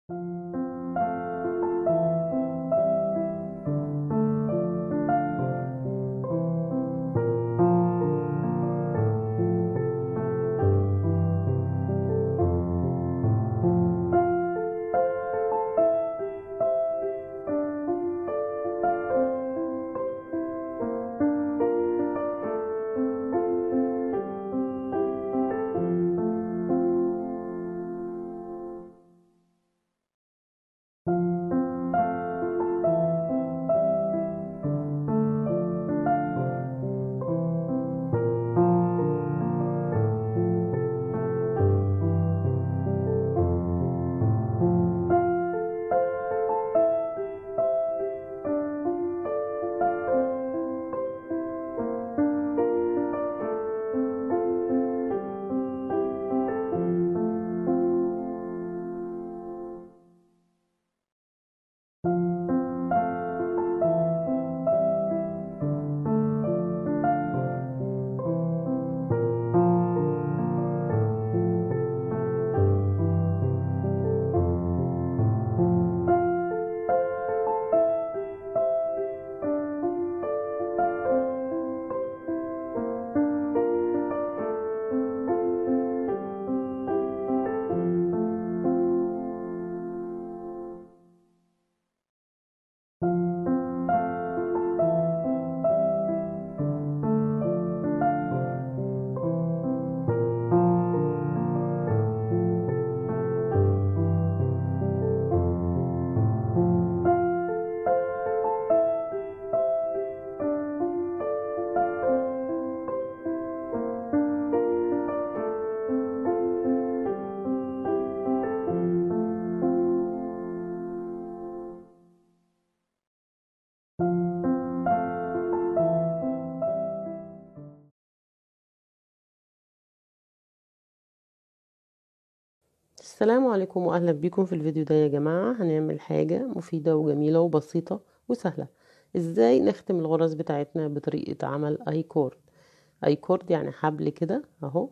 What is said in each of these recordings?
السلام عليكم واهلا بيكم في الفيديو ده يا جماعة هنعمل حاجة مفيدة وجميلة وبسيطة وسهلة ازاي نختم الغرز بتاعتنا بطريقة عمل اي كورد اي كورد يعني حبل كده اهو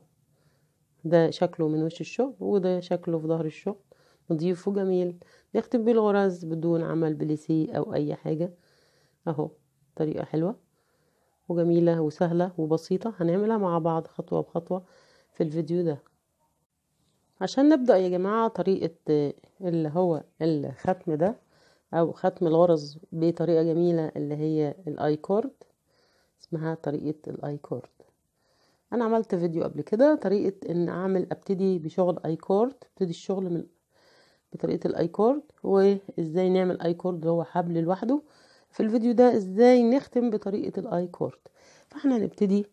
ده شكله من وش الشغل وده شكله في ظهر الشغل نضيف وجميل نختم بيه الغرز بدون عمل بليسيه او اي حاجة اهو طريقة حلوة وجميلة وسهلة وبسيطة هنعملها مع بعض خطوة بخطوة في الفيديو ده عشان نبدأ يا جماعة طريقة اللي هو الختم ده أو ختم الغرز بطريقة جميلة اللي هي الآي كورد اسمها طريقة الآي كورد أنا عملت فيديو قبل كده طريقة إن أعمل أبتدي بشغل آي كورد أبتدي الشغل من بطريقة الآي كورد وإزاي نعمل آي كورد اللي هو حبل لوحده في الفيديو ده إزاي نختم بطريقة الآي كورد فاحنا هنبتدي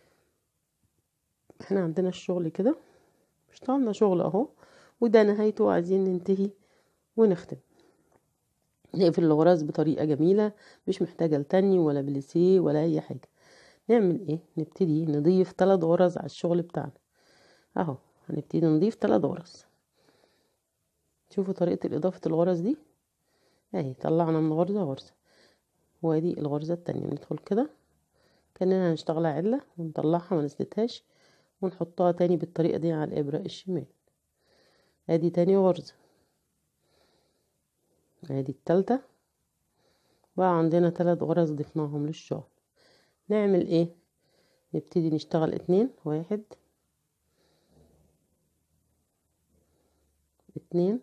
احنا عندنا الشغل كده اشتغلنا شغل اهو وده نهايته عايزين ننتهي ونختم نقفل الغراز بطريقة جميلة مش محتاجة لتاني ولا بليسيه ولا اي حاجة نعمل ايه نبتدي نضيف تلات غرز على الشغل بتاعنا اهو هنبتدي نضيف تلات غرز شوفوا طريقة اضافة الغرز دي اهي طلعنا من غرزة غرزة وادي الغرزة التانية ندخل كده كأننا هنشتغلها عدلة ونطلعها منسلتهاش ونحطها تاني بالطريقة دي على الإبرة الشمال ادي تاني غرزة ادي التالتة بقى عندنا تلات غرز ضفناهم للشغل نعمل ايه نبتدي نشتغل اتنين واحد اتنين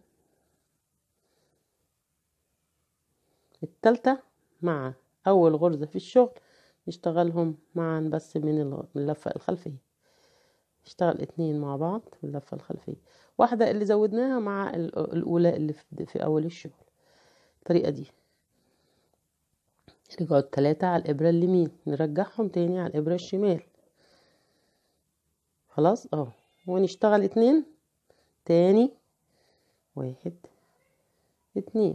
التالتة مع اول غرزة في الشغل نشتغلهم معا بس من اللفة الخلفية نشتغل اتنين مع بعض في اللفة الخلفية واحدة اللي زودناها مع الأولى اللي في أول الشغل الطريقة دي رجعوا التلاتة على الإبرة اليمين نرجعهم تاني على الإبرة الشمال خلاص اه ونشتغل اتنين تاني واحد اتنين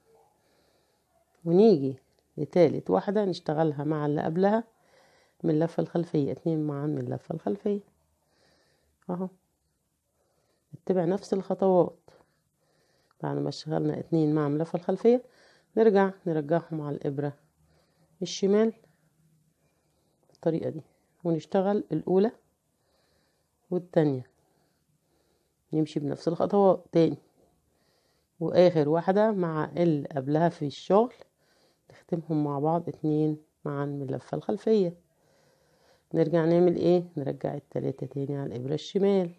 ونيجي لتالت واحدة نشتغلها مع اللي قبلها من اللفة الخلفية اتنين معا من اللفة الخلفية اهو نتبع نفس الخطوات بعد ما اشتغلنا اتنين مع ملفة الخلفية نرجع نرجعهم على الإبرة الشمال بالطريقة دي ونشتغل الأولى والتانية نمشي بنفس الخطوات تاني واخر واحدة مع اللي قبلها في الشغل نختمهم مع بعض اتنين مع الملفة الخلفية نرجع نعمل ايه نرجع التلاتة تاني على الابرة الشمال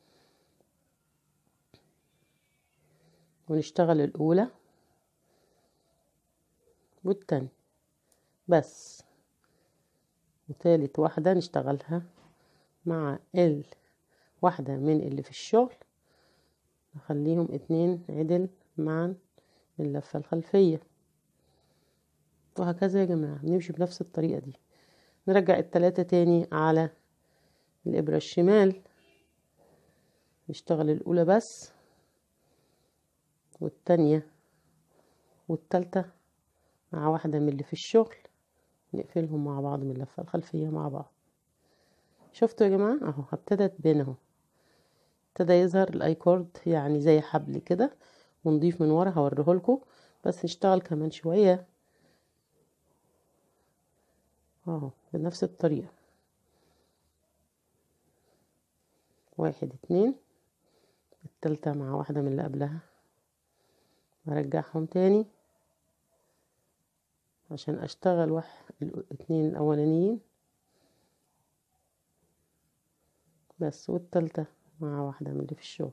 ونشتغل الاولى والتانية بس وتالت واحدة نشتغلها مع ال واحدة من اللي في الشغل نخليهم اتنين عدل مع اللفة الخلفية وهكذا يا جماعة بنمشي بنفس الطريقة دي نرجع التلاتة تاني على الإبرة الشمال نشتغل الأولى بس والتانية والتالتة مع واحدة من اللي في الشغل نقفلهم مع بعض من اللفة الخلفية مع بعض شفتوا يا جماعة اهو ابتدت بين اهو ابتدى يظهر الايكورد يعني زي حبل كده ونضيف من ورا هوريهولكوا بس نشتغل كمان شوية اهو بنفس الطريقة واحد اتنين التالتة مع واحدة من اللي قبلها ارجعهم تاني عشان اشتغل واحد الاتنين الاولانيين بس والتالتة مع واحدة من اللي في الشغل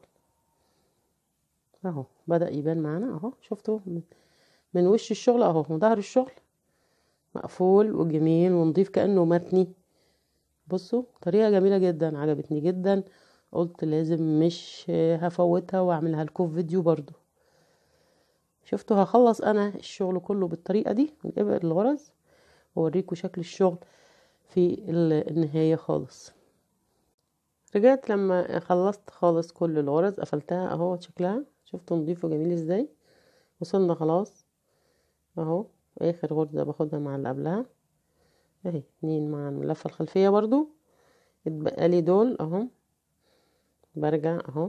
اهو بدأ يبان معانا اهو شفتوا من, من وش الشغل اهو من ظهر الشغل مقفول وجميل ونضيف كأنه متني بصوا طريقة جميلة جدا عجبتني جدا قلت لازم مش هفوتها واعملها لكم فيديو برضو شفتوا هخلص انا الشغل كله بالطريقة دي من ابر الغرز واوريكم شكل الشغل في النهاية خالص رجعت لما خلصت خالص كل الغرز قفلتها اهو شكلها شفتوا نضيفه جميل ازاي وصلنا خلاص اهو اخر غرزة باخدها مع اللي قبلها اهي اتنين مع الملفة الخلفية برضو اتبقى لي دول اهو برجع اهو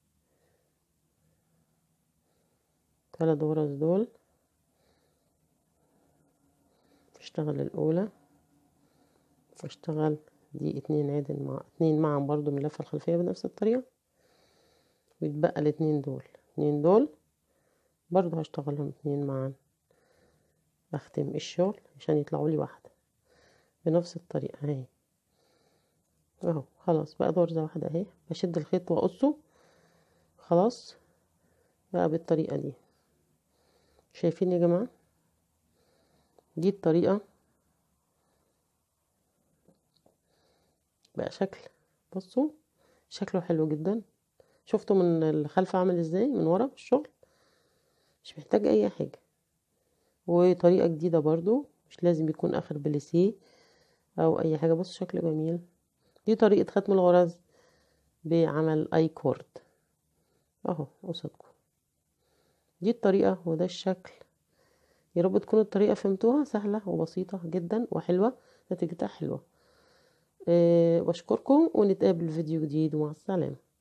تلات غرز دول اشتغل الاولى واشتغل دي اتنين عدل مع اتنين معهم برضو من اللفة الخلفية بنفس الطريقة ويتبقى الاتنين دول اتنين دول برضو هشتغلهم اتنين معا اختم الشغل عشان يطلعوا لي واحدة بنفس الطريقة اهي اهو خلاص بقى غرزة واحدة اهي بشد الخيط واقصه خلاص بقى بالطريقة دي شايفين يا جماعة دي الطريقة بقى شكل بصوا شكله حلو جدا شفتوا من الخلف عامل ازاي من ورا الشغل مش محتاج اي حاجة وطريقة جديدة برضو مش لازم يكون اخر بليسيه او اي حاجة بصوا شكله جميل دي طريقة ختم الغرز بعمل اي كورد اهو قصادكم دي الطريقة وده الشكل يا رب تكون الطريقة فهمتوها سهلة وبسيطة جدا وحلوة نتيجتها حلوة أه بشكركم ونتقابل في فيديو جديد ومع السلامة